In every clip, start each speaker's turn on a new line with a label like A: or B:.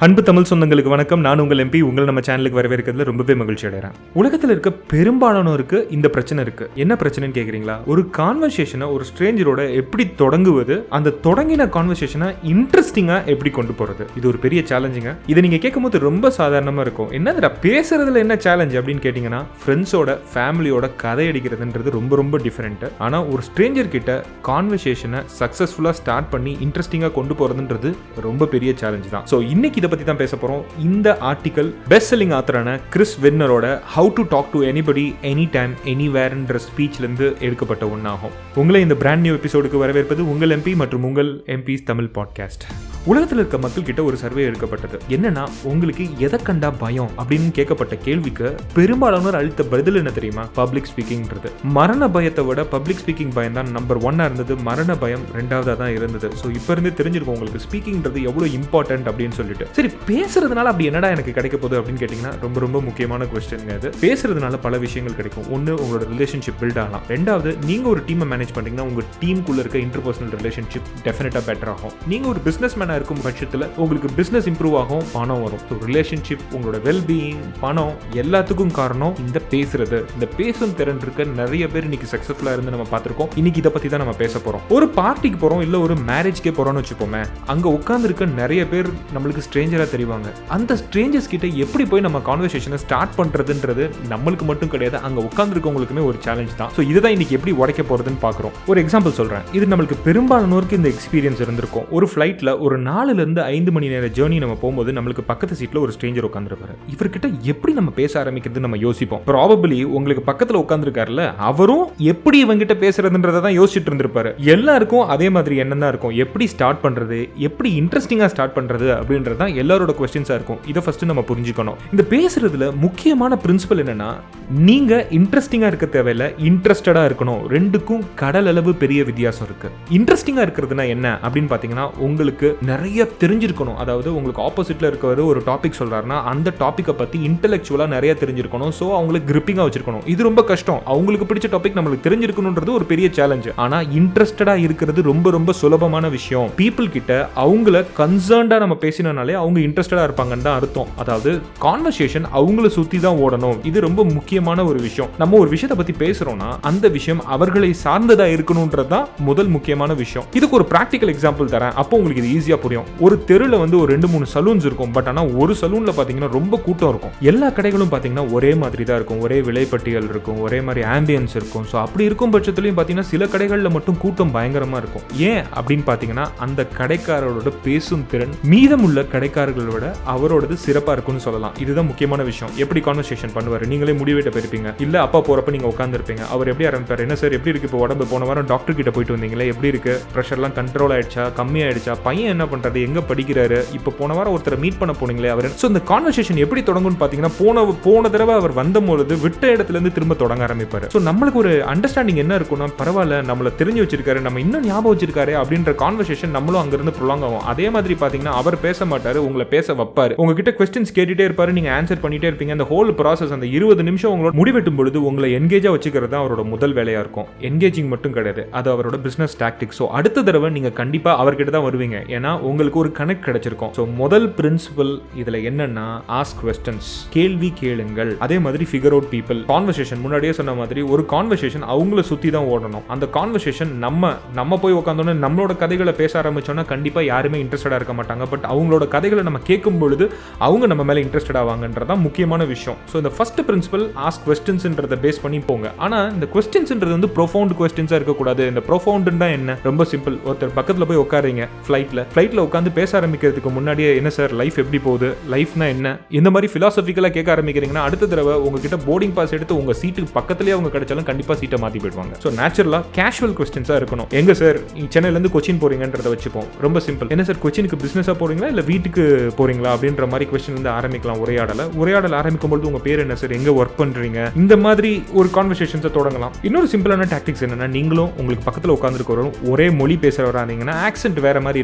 A: அன்பு தமிழ் சொந்தங்களுக்கு வணக்கம் நான் உங்கள் எம்பி உங்களை நம்ம சேனலுக்கு வரவேற்கிறதுல ரொம்பவே மகிழ்ச்சி அடைகிறேன் உலகத்தில் இருக்க பெரும்பாலானோருக்கு இந்த பிரச்சனை இருக்கு என்ன பிரச்சனைன்னு கேட்குறீங்களா ஒரு கான்வர்சேஷனை ஒரு ஸ்ட்ரேஞ்சரோட எப்படி தொடங்குவது அந்த தொடங்கின கான்வர்சேஷனை இன்ட்ரெஸ்டிங்காக எப்படி கொண்டு போகிறது இது ஒரு பெரிய சேலஞ்சுங்க இதை நீங்கள் கேட்கும்போது ரொம்ப சாதாரணமாக இருக்கும் என்னதுடா பேசுறதுல என்ன சேலஞ்ச் அப்படின்னு கேட்டிங்கன்னா ஃப்ரெண்ட்ஸோட ஃபேமிலியோட கதை அடிக்கிறதுன்றது ரொம்ப ரொம்ப டிஃப்ரெண்ட்டு ஆனால் ஒரு ஸ்ட்ரேஞ்சர் கிட்ட கான்வர்சேஷனை சக்ஸஸ்ஃபுல்லாக ஸ்டார்ட் பண்ணி இன்ட்ரெஸ்டிங்காக கொண்டு போகிறதுன்றது ரொம்ப பெரிய சேலஞ்ச் தான் ஸோ இன்னைக்கு இதை பற்றி தான் பேச போகிறோம் இந்த ஆர்டிக்கல் பெஸ்ட் செல்லிங் ஆத்தரான கிறிஸ் வென்னரோட how to talk to anybody any time எனிவேர்ன்ற ஸ்பீச்லேருந்து எடுக்கப்பட்ட ஒன்றாகும் உங்களை இந்த பிராண்ட் நியூ எபிசோடுக்கு வரவேற்பது உங்கள் எம்பி மற்றும் உங்கள் எம்பிஸ் தமிழ் பாட்காஸ்ட் உலகத்தில் இருக்க மக்கள் கிட்ட ஒரு சர்வே எடுக்கப்பட்டது என்னன்னா உங்களுக்கு எதை கண்டா பயம் அப்படின்னு கேட்கப்பட்ட கேள்விக்கு பெரும்பாலானோர் அளித்த பதில் என்ன தெரியுமா பப்ளிக் ஸ்பீக்கிங்ன்றது மரண பயத்தை விட பப்ளிக் ஸ்பீக்கிங் பயம் தான் நம்பர் ஒன்னா இருந்தது மரண பயம் ரெண்டாவதா தான் இருந்தது ஸோ இப்போ இருந்தே தெரிஞ்சிருக்கும் உங்களுக்கு ஸ்பீக்கிங்ன்றது எவ்வளோ இம்பார்ட்டன்ட் அப்படின்னு சொல்லிட்டு சரி பேசுறதுனால அப்படி என்னடா எனக்கு கிடைக்க போகுது அப்படின்னு கேட்டிங்கன்னா ரொம்ப ரொம்ப முக்கியமான கொஸ்டின் அது பேசுறதுனால பல விஷயங்கள் கிடைக்கும் ஒன்று உங்களோட ரிலேஷன்ஷிப் பில்ட் ஆகலாம் ரெண்டாவது நீங்க ஒரு டீமை மேனேஜ் பண்ணீங்கன்னா உங்க டீமுக்குள்ள இருக்க இன்டர்பர்சனல் ரிலேஷன்ஷிப் டெஃபினட்டா பெட்டர் ஆகும் நீங்க ஒரு பிசினஸ் மேனா இருக்கும் பட்சத்தில் உங்களுக்கு பிசினஸ் இம்ப்ரூவ் ஆகும் பணம் வரும் ஸோ ரிலேஷன்ஷிப் உங்களோட வெல்பீயிங் பணம் எல்லாத்துக்கும் காரணம் இந்த பேசுறது இந்த பேசும் திறன் இருக்க நிறைய பேர் இன்னைக்கு சக்ஸஸ்ஃபுல்லாக இருந்து நம்ம பார்த்துருக்கோம் இன்னைக்கு இதை பற்றி தான் நம்ம பேச போகிறோம் ஒரு பார்ட்டிக்கு போகிறோம் இல்லை ஒரு மேரேஜ்க்கே போகிறோம்னு வச்சுப்போமே அங்கே உட்காந்துருக்க நிறைய பேர் நம்மளுக்கு ஸ்ட்ரேஞ்சராக தெரிவாங்க அந்த ஸ்ட்ரேஞ்சர்ஸ் கிட்ட எப்படி போய் நம்ம கான்வர்சேஷனை ஸ்டார்ட் பண்ணுறதுன்றது நம்மளுக்கு மட்டும் கிடையாது அங்கே உட்காந்துருக்கவங்களுக்குமே ஒரு சேலஞ்ச் தான் ஸோ இதுதான் இன்னைக்கு எப்படி உடைக்க போகிறதுன்னு பார்க்குறோம் ஒரு எக்ஸாம்பிள் சொல்கிறேன் இது நம்மளுக்கு பெரும்பாலானோருக்கு இந்த எக்ஸ்பீரியன்ஸ் இருந்திருக்கும் ஒரு ஃப்ளைட்டில் ஒரு நாலுலேருந்து ஐந்து மணி நேர ஜேர்னி நம்ம போகும்போது நம்மளுக்கு பக்கத்து சீட்டில் ஒரு ஸ்ட்ரேஞ்சர் உட்காந்துருப்பாரு இவர்கிட்ட எப்படி நம்ம பேச ஆரம்பிக்கிறது நம்ம யோசிப்போம் ப்ராபபிளி உங்களுக்கு பக்கத்தில் உட்காந்துருக்காருல அவரும் எப்படி இவங்கிட்ட பேசுறதுன்றதை தான் யோசிச்சுட்டு இருந்திருப்பாரு எல்லாருக்கும் அதே மாதிரி எண்ணம் தான் இருக்கும் எப்படி ஸ்டார்ட் பண்ணுறது எப்படி இன்ட்ரெஸ்டிங்காக ஸ்டார்ட் பண்ணுறது அப்படின்றது தான் எல்லாரோட கொஸ்டின்ஸாக இருக்கும் இதை ஃபஸ்ட்டு நம்ம புரிஞ்சுக்கணும் இந்த பேசுறதுல முக்கியமான பிரின்சிபல் என்னன்னா நீங்க இன்ட்ரெஸ்டிங்காக இருக்க தேவையில்ல இன்ட்ரெஸ்டடாக இருக்கணும் ரெண்டுக்கும் கடல் அளவு பெரிய வித்தியாசம் இருக்கு இன்ட்ரெஸ்டிங்காக இருக்கிறதுனா என்ன அப்படின்னு பார்த்தீங்கன்னா உங்களுக்கு நிறைய தெரிஞ்சிருக்கணும் அதாவது உங்களுக்கு ஆப்போசிட்ல இருக்கவர் ஒரு டாபிக் சொல்றாருன்னா அந்த டாப்பிக்கை பற்றி இன்டெலெக்சுவலாக நிறைய தெரிஞ்சிருக்கணும் ஸோ அவங்களுக்கு கிரிப்பிங்காக வச்சிருக்கணும் இது ரொம்ப கஷ்டம் அவங்களுக்கு பிடிச்ச டாபிக் நம்மளுக்கு தெரிஞ்சிருக்கணுன்றது ஒரு பெரிய சேலஞ்சு ஆனால் இன்ட்ரெஸ்டடாக இருக்கிறது ரொம்ப ரொம்ப சுலபமான விஷயம் பீப்புள் கிட்ட அவங்கள கன்சர்ன்டாக நம்ம பேசினாலே அவங்க இன்ட்ரெஸ்டடாக இருப்பாங்கன்னு தான் அர்த்தம் அதாவது கான்வர்சேஷன் அவங்கள சுற்றி தான் ஓடணும் இது ரொம்ப முக்கியமான ஒரு விஷயம் நம்ம ஒரு விஷயத்தை பற்றி பேசுகிறோம்னா அந்த விஷயம் அவர்களை சார்ந்ததாக இருக்கணுன்றது தான் முதல் முக்கியமான விஷயம் இதுக்கு ஒரு ப்ராக்டிக்கல் எக்ஸாம்பிள் தரேன் அப்போ உங்களுக்கு இது ஈஸியாக புரியும் ஒரு தெருவில் வந்து ஒரு ரெண்டு மூணு சலூன்ஸ் இருக்கும் பட் ஆனால் ஒரு சலூனில் பார்த்தீங்கன்னா ரொம்ப கூட்டம் இருக்கும் எல்லா கடைகளும் பார்த்தீங்கன்னா ஒரே மாதிரி தான் இருக்கும் ஒரே விலைப்பட்டியல் இருக்கும் ஒரே மாதிரி ஆம்பியன்ஸ் இருக்கும் ஸோ அப்படி இருக்கும் பட்சத்துலையும் பார்த்தீங்கன்னா சில கடைகளில் மட்டும் கூட்டம் பயங்கரமாக இருக்கும் ஏன் அப்படின்னு பார்த்தீங்கன்னா அந்த கடைக்காரரோட பேசும் திறன் மீதமுள்ள கடைக்காரர்களோட அவரோடது சிறப்பாக இருக்கும்னு சொல்லலாம் இதுதான் முக்கியமான விஷயம் எப்படி கான்வர்சேஷன் பண்ணுவார் நீங்களே முடிவெட்ட போயிருப்பீங்க இல்லை அப்பா போகிறப்ப நீங்கள் உட்காந்துருப்பீங்க அவர் எப்படி ஆரம்பிப்பார் என்ன சார் எப்படி இருக்கு இப்போ உடம்பு போன வாரம் டாக்டர் கிட்ட போயிட்டு வந்தீங்களே எப்படி இருக்கு ப்ரெஷர்லாம் கண்ட்ரோல் ஆயிடுச்சா கம்மியாயிடுச்சா பையன் என்ன பண்ணுறது எங்கே படிக்கிறாரு இப்போ போன வாரம் ஒருத்தரை மீட் பண்ண போனீங்களே அவர் ஸோ இந்த கான்வர்சேஷன் எப்படி தொடங்கும்னு பார்த்தீங்கன்னா போன போன தடவை அவர் வந்தபொழுது விட்ட இடத்துல இருந்து திரும்ப தொடங்க ஆரம்பிப்பார் ஸோ நம்மளுக்கு ஒரு அண்டர்ஸ்டாண்டிங் என்ன இருக்கும்னா பரவாயில்ல நம்மளை தெரிஞ்சு வச்சிருக்காரு நம்ம இன்னும் ஞாபகம் வச்சிருக்காரு அப்படின்ற கான்வர்சேஷன் நம்மளும் அங்கிருந்து ப்ரொலாங் ஆகும் அதே மாதிரி பார்த்தீங்கன்னா அவர் பேச மாட்டாரு உங்களை பேச வைப்பாரு உங்ககிட்ட கொஸ்டின்ஸ் கேட்டுட்டே இருப்பாரு நீங்க ஆன்சர் பண்ணிட்டே இருப்பீங்க அந்த ஹோல் ப்ராசஸ் அந்த இருபது நிமிஷம் உங்களோட முடிவெட்டும் பொழுது உங்களை என்கேஜா வச்சுக்கிறது தான் அவரோட முதல் வேலையா இருக்கும் என்கேஜிங் மட்டும் கிடையாது அது அவரோட பிசினஸ் டாக்டிக் ஸோ அடுத்த தடவை நீங்க கண்டிப்பா அவர்கிட்ட தான் வருவீங்க ஏன்னா உங்களுக்கு ஒரு கனெக்ட் கிடைச்சிருக்கும் ஸோ முதல் பிரின்சிபல் இதுல என்னன்னா ஆஸ்க் கொஸ்டின்ஸ் கேள்வி கேளுங்கள் அதே மாதிரி ஃபிகர் அவுட் பீப்பிள் கான்வர்சேஷன் முன்னாடியே சொன்ன மாதிரி ஒரு கான்வர்சேஷன் அவங்கள சுத்தி தான் ஓடணும் அந்த கான்வர்சேஷன் நம்ம நம்ம போய் உட்காந்தோன்னே நம்மளோட கதைகளை பேச ஆரம்பிச்சோன்னா கண்டிப்பா யாருமே இன்ட்ரெஸ்டடா இருக்க மாட்டாங்க பட் அவங்களோட கதைகளை நம்ம கேட்கும் பொழுது அவங்க நம்ம மேல இன்ட்ரெஸ்டட் ஆவாங்கன்றதான் முக்கியமான விஷயம் ஸோ இந்த ஃபர்ஸ்ட் பிரின்சிபல் ஆஸ்க் கொஸ்டின்ஸ்ன்றத பேஸ் பண்ணி போங்க ஆனா இந்த கொஸ்டின்ஸ்ன்றது வந்து ப்ரொஃபவுண்ட் கொஸ்டின்ஸா இருக்கக்கூடாது இந்த ப்ரொஃபவுண்ட்னா என்ன ரொம்ப சிம்பிள் ஒருத்தர் பக்கத்துல போய் உட்காருங்க ஃப்ளைட்ல ஃப்ளைட்ல உட்காந்து பேச ஆரம்பிக்கிறதுக்கு முன்னாடியே என்ன சார் லைஃப் எப்படி போகுது லைஃப்னா என்ன இந்த மாதிரி பிலாசபிக்கலாக கேட்க ஆரம்பிக்கிறீங்கன்னா அடுத்த தடவை உங்ககிட்ட போர்டிங் பாஸ் எடுத்து உங்க சீட்டுக்கு பக்கத்துலேயே அவங்க கிடைச்சாலும் கண்டிப்பா சீட்டை மாத்தி போயிடுவாங்க ஸோ நேச்சுரலா கேஷுவல் கொஸ்டின்ஸா இருக்கணும் எங்க சார் சென்னையில இருந்து கொச்சின் போறீங்கன்றத வச்சுப்போம் ரொம்ப சிம்பிள் என்ன சார் கொச்சினுக்கு பிசினஸா போறீங்களா இல்ல வீட்டுக்கு போறீங்களா அப்படின்ற மாதிரி கொஸ்டின் வந்து ஆரம்பிக்கலாம் உரையாடல உரையாடல் ஆரம்பிக்கும் பொழுது உங்க பேர் என்ன சார் எங்க ஒர்க் பண்றீங்க இந்த மாதிரி ஒரு கான்வர்சேஷன்ஸை தொடங்கலாம் இன்னொரு சிம்பிளான டாக்டிக்ஸ் என்னன்னா நீங்களும் உங்களுக்கு பக்கத்தில் உட்காந்துருக்கிறவரும் ஒரே மொழி பேசுறவரா இருந்தீங்கன்னா ஆக்சென்ட் வேற மாதிரி இருக்குன்னு வச்சுப்போம்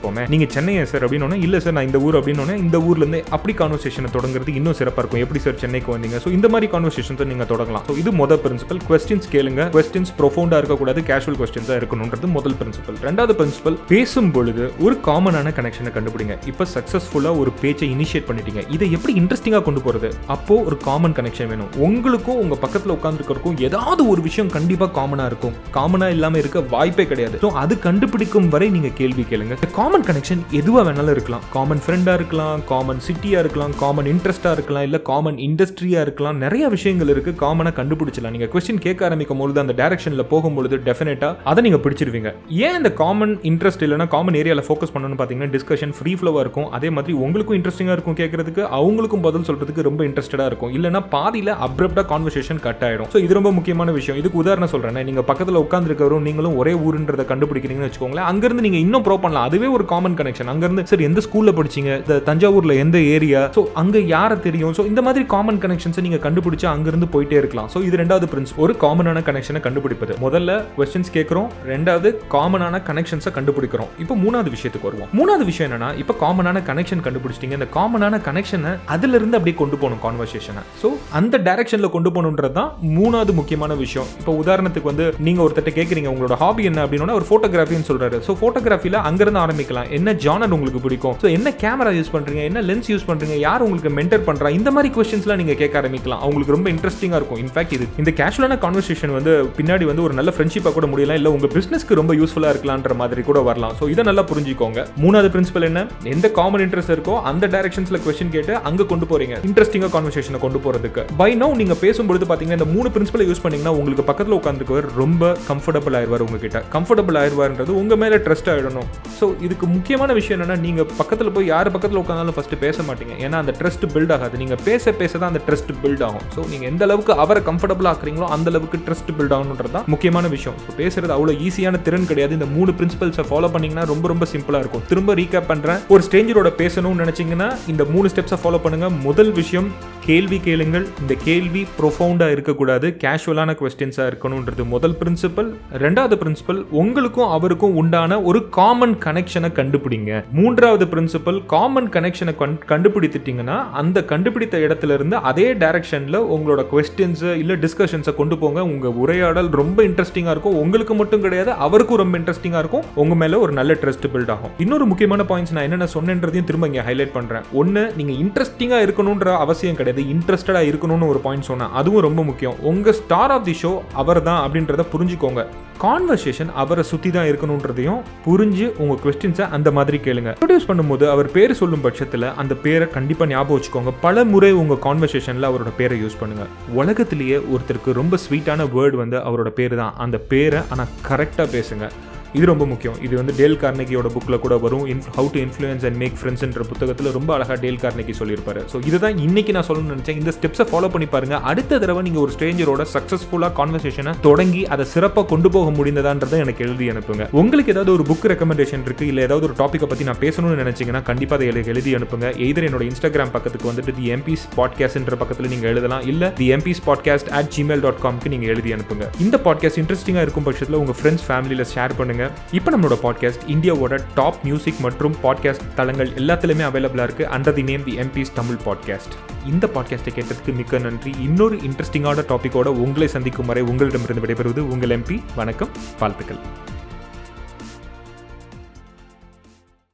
A: வச்சுப்போமே நீங்க சென்னையா சார் அப்படின்னு இல்ல சார் நான் இந்த ஊர் அப்படின்னு இந்த ஊர்ல இருந்து அப்படி கான்வர்சேஷனை தொடங்குறது இன்னும் சிறப்பா இருக்கும் எப்படி சார் சென்னைக்கு வந்தீங்க ஸோ இந்த மாதிரி கான்வர்சேஷன்ஸை நீங்க தொடங்கலாம் ஸோ இது முதல் பிரின்சிபல் கொஸ்டின்ஸ் கேளுங்க கொஸ்டின்ஸ் ப்ரொஃபவுண்டா இருக்கக்கூடாது கேஷுவல் கொஸ்டின்ஸா இருக்கணும்ன்றது முதல் பிரின்சிபல் ரெண்டாவது பிரின்சிபல் பேசும் பொழுது ஒரு காமனான கனெக்ஷனை கண்டுபிடிங்க இப்போ சக்சஸ்ஃபுல்லா ஒரு பேச்சை இனிஷியேட் பண்ணிட்டீங்க இதை எப்படி இன்ட்ரெஸ்டிங்கா கொண்டு போறது அப்போ ஒரு காமன் கனெக்ஷன் வேணும் உங்களுக்கும் உங்க பக்கத்துல உட்காந்துருக்கிறக்கும் ஏதாவது ஒரு விஷயம் கண்டிப்பா காமனா இருக்கும் காமனா இல்லாம இருக்க வாய்ப்பே கிடையாது ஸோ அது கண்டுபிடிக்கும் வரை நீங்க கேள்வி கேளுங்க காமன் கனெக்ஷன் எதுவா வேணாலும் இருக்கலாம் காமன் ஃப்ரெண்டா இருக்கலாம் காமன் சிட்டியா இருக்கலாம் காமன் இன்ட்ரெஸ்டா இருக்கலாம் இல்ல காமன் இண்டஸ்ட்ரியா இருக்கலாம் நிறைய விஷயங்கள் இருக்கு காமனா கண்டுபிடிச்சலாம் நீங்க கொஸ்டின் கேட்க ஆரம்பிக்கும் பொழுது அந்த டைரக்ஷன்ல போகும்பொழுது டெஃபினட்டா அதை நீங்க பிடிச்சிருவீங்க ஏன் இந்த காமன் இன்ட்ரெஸ்ட் இல்லைன்னா காமன் ஏரியால ஃபோக்கஸ் பண்ணணும்னு பாத்தீங்கன்னா டிஸ்கஷன் ஃப்ரீ ஃப்ளோவா இருக்கும் அதே மாதிரி உங்களுக்கும் இன்ட்ரெஸ்டிங்கா இருக்கும் கேட்கறதுக்கு அவங்களுக்கும் பதில் சொல்றதுக்கு ரொம்ப இன்ட்ரெஸ்டடா இருக்கும் இல்லைன்னா பாதியில அப்ரப்டா கான்வர்சேஷன் கட் ஆயிடும் ஸோ இது ரொம்ப முக்கியமான விஷயம் இதுக்கு உதாரணம் சொல்றேன் நீங்க பக்கத்துல உட்காந்துருக்கவரும் நீங்களும் ஒரே ஊருன்றதை கண்டுபிடிக்கிறீங்கன்னு வச்சுக்கோங்களேன் அங்கிருந்து நீங்க இன்னும் ப்ரோ பண்ணலாம் அதுவே ஒரு காமன் கனெக்ஷன் அங்கிருந்து சரி எந்த ஸ்கூல்ல படிச்சீங்க இந்த தஞ்சாவூர்ல எந்த ஏரியா ஸோ அங்க யாரை தெரியும் ஸோ இந்த மாதிரி காமன் கனெக்ஷன்ஸை நீங்க கண்டுபிடிச்சு அங்கிருந்து போயிட்டே இருக்கலாம் ஸோ இது ரெண்டாவது பிரின்ஸ் ஒரு காமனான கனெக்ஷனை கண்டுபிடிப்பது முதல்ல கொஸ்டின்ஸ் கேட்கிறோம் ரெண்டாவது காமனான கனெக்ஷன்ஸை கண்டுபிடிக்கிறோம் இப்போ மூணாவது விஷயத்துக்கு வருவோம் மூணாவது விஷயம் என்னன்னா இப்போ காமனான கனெக்ஷன் கண்டுபிடிச்சிட்டீங்க இந்த காமனான கனெக்ஷனை அதுல இருந்து அப்படியே கொண்டு போகணும் கான்வர்சேஷனை ஸோ அந்த டைரக்ஷன்ல கொண்டு போகணுன்றது தான் மூணாவது முக்கியமான விஷயம் இப்போ உதாரணத்துக்கு வந்து நீங்க ஒருத்தட்ட கேட்குறீங்க உங்களோட ஹாபி என்ன அப்படின்னா ஒரு ஃபோட்டோகிராஃபின்னு சொல்றாரு ஸோ ஃபோட்டோகிராஃபில அங்கிருந்து ஆரம்பிக்கலாம் என்ன ஜானர் உங்களுக்கு பிடிக்கும் ஸோ என்ன கேமரா யூஸ் பண்றீங்க என்ன லென்ஸ் யூஸ் பண்றீங்க யார் உங்களுக்கு மென்டர் பண்றா இந்த மாதிரி கொஸ்டின்ஸ்லாம் நீங்க கேட்க ஆரம்பிக்கலாம் அவங்களுக்கு ரொம்ப இன்ட்ரெஸ்டிங்கா இருக்கும் இன்ஃபேக்ட் இது இந்த கேஷுவலான கான்வர்சேஷன் வந்து பின்னாடி வந்து ஒரு நல்ல ஃப்ரெண்ட்ஷிப்பா கூட முடியலாம் இல்ல உங்க பிசினஸ்க்கு ரொம்ப யூஸ்ஃபுல்லா இருக்கலாம்ன்ற மாதிரி கூட வரலாம் ஸோ இதை நல்லா புரிஞ்சுக்கோங்க மூணாவது பிரின்சிபல் என்ன எந்த காமன் இன்ட்ரெஸ்ட் இருக்கோ அந்த டைரக்ஷன்ஸ்ல கொஸ்டின் கேட்டு அங்க கொண்டு போறீங்க இன்ட்ரெஸ்டிங்கா கான்வர்சேஷனை கொண்டு போறதுக்கு பை நோ நீங்க பேசும்பொழுது பாத்தீங்கன்னா இந்த மூணு பிரின்சிபல் யூஸ் பண்ணீங்கன்னா உங்களுக்கு பக்கத்துல உட்காந்துருக்கவர் ரொம்ப கம்ஃபர்டபுள் ஆயிடுவார் உங்ககிட்ட கம்ஃபர்டபுள் ஆயிடுவார்ன்றது உங்க மேல ட்ரஸ்ட் ஆயிடணும் ஸோ இதுக்கு முக்கியமான விஷயம் என்னன்னா நீங்க பக்கத்துல போய் யார் பக்கத்துல உட்காந்தாலும் ஃபர்ஸ்ட் பேச மாட்டீங்க ஏன்னா அந்த ட்ரஸ்ட் பில்ட் ஆகாது நீங்க பேச பேச தான் அந்த ட்ரஸ்ட் பில்ட் ஆகும் ஸோ நீங்க எந்த அளவுக்கு அவரை கம்ஃபர்டபுள் ஆக்குறீங்களோ அந்த அளவுக்கு ட்ரஸ்ட் பில்ட் ஆகணுன்றது தான் முக்கியமான விஷயம் ஸோ பேசுறது அவ்வளோ ஈஸியான திறன் கிடையாது இந்த மூணு பிரின்சிபல்ஸை ஃபாலோ பண்ணீங்கன்னா ரொம்ப ரொம்ப சிம்பிளா இருக்கும் திரும்ப ரீகேப் பண்றேன் ஒரு ஸ்டேஞ்சரோட பேசணும்னு நினைச்சீங்கன்னா இந்த மூணு ஸ்டெப்ஸை ஃபாலோ பண்ணுங்க முதல் விஷயம் கேள்வி கேளுங்கள் இந்த கேள்வி ப்ரொஃபவுண்டா இருக்கக்கூடாது கேஷுவலான கொஸ்டின்ஸா இருக்கணும்ன்றது முதல் பிரின்சிபல் ரெண்டாவது பிரின்சிபல் உங்களுக்கும் அவருக்கும் உண்டான ஒரு காமன் கனெக்ஷனை கண்டுபிடிங்க மூன்றாவது பிரின்சிபல் காமன் கனெக்ஷனை கண்டுபிடித்துட்டீங்கன்னா அந்த கண்டுபிடித்த இடத்துல இருந்து அதே டைரக்ஷன்ல உங்களோட கொஸ்டின்ஸ் இல்ல டிஸ்கஷன்ஸை கொண்டு போங்க உங்க உரையாடல் ரொம்ப இன்ட்ரெஸ்டிங்கா இருக்கும் உங்களுக்கு மட்டும் கிடையாது அவருக்கும் ரொம்ப இன்ட்ரெஸ்டிங்கா இருக்கும் உங்க மேல ஒரு நல்ல ட்ரஸ்ட் பில்ட் ஆகும் இன்னொரு முக்கியமான பாயிண்ட்ஸ் நான் என்னென்ன சொன்னேன்றதையும் திரும்ப இங்க ஹைலைட் பண்றேன் ஒன்னு நீங்க இன்ட்ரெஸ்டிங்கா இருக்கணும்ன்ற அவசியம் கிடையாது இன்ட்ரெஸ்டடா இருக்கணும்னு ஒரு பாயிண்ட் சொன்னேன் அதுவும் ரொம்ப முக்கியம் உங்க ஸ்டார் ஆஃப் தி ஷோ அவர் தான் அப்படின்றத புரிஞ்சுக்கோங்க கான்வர்சேஷன் அவரை சுத்தி தான் இருக்கணுன்றதையும் புரிஞ்சு உங்க கொஸ்டின்ஸை அந்த மாதிரி கேளுங்க இன்ட்ரடியூஸ் பண்ணும்போது அவர் பேர் சொல்லும் பட்சத்தில் அந்த பேரை கண்டிப்பா ஞாபகம் வச்சுக்கோங்க பல முறை உங்க கான்வர்சேஷன்ல அவரோட பேரை யூஸ் பண்ணுங்க உலகத்திலேயே ஒருத்தருக்கு ரொம்ப ஸ்வீட்டான வேர்டு வந்து அவரோட பேர் தான் அந்த பேரை ஆனால் கரெக்டாக பேசுங்க இது ரொம்ப முக்கியம் இது வந்து டேல் கார்னகியோட புக்கில் கூட வரும் in how to influence and make ஃப்ரெண்ட்ஸ்ன்ற புத்தகத்தில் ரொம்ப அழகாக டேல் கார்னகி சொல்லியிருப்பாரு ஸோ இதுதான் இன்னைக்கு நான் சொல்லணும்னு நினச்சேன் இந்த ஸ்டெப்ஸை ஃபாலோ பண்ணி பாருங்க அடுத்த தடவை நீங்கள் ஒரு ஸ்ட்ரேஞ்சரோட சக்ஸஸ்ஃபுல்லாக கான்வர்சேஷனை தொடங்கி அதை சிறப்பாக கொண்டு போக முடிந்ததான்றதை எனக்கு எழுதி அனுப்புங்க உங்களுக்கு ஏதாவது ஒரு புக் ரெக்கமெண்டேஷன் இருக்கு இல்லை ஏதாவது ஒரு டாப்பிக்கை பற்றி நான் பேசணும்னு நினைச்சீங்கன்னா கண்டிப்பாக அதை எனக்கு எழுதி அனுப்புங்க எய்தர் என்னோட இன்ஸ்டாகிராம் பக்கத்துக்கு வந்துட்டு தி எம்பிஸ் பாட்காஸ்ட்ன்ற பக்கத்தில் நீங்கள் எழுதலாம் இல்லை the MBS podcast at Gmail dot காம்க்கு நீங்கள் எழுதி அனுப்புங்க இந்த பாட்காஸ்ட் இன்ட்ரெஸ்டிங்காக இருக்கும் பட்சத்தில் உங்கள் ஃப்ரெண்ட்ஸ் ஃபேமிலியில் ஷேர் பண்ணுங்க இப்போ நம்மளோட பாட்காஸ்ட் இந்தியாவோட டாப் மியூசிக் மற்றும் பாட்காஸ்ட் தளங்கள் எல்லாத்துலேயுமே அவைலபிளாக இருக்குது under the name the MBS Tamil podcast இந்த பாட்காஸ்ட்டை கேட்டதுக்கு மிக்க நன்றி இன்னொரு இன்ட்ரெஸ்டிங்கான டாப்பிக்கோட உங்களை சந்திக்கும் வரை உங்களிடமிருந்து விடைபெறுவது உங்கள் எம்பி வணக்கம் வாழ்த்துக்கள்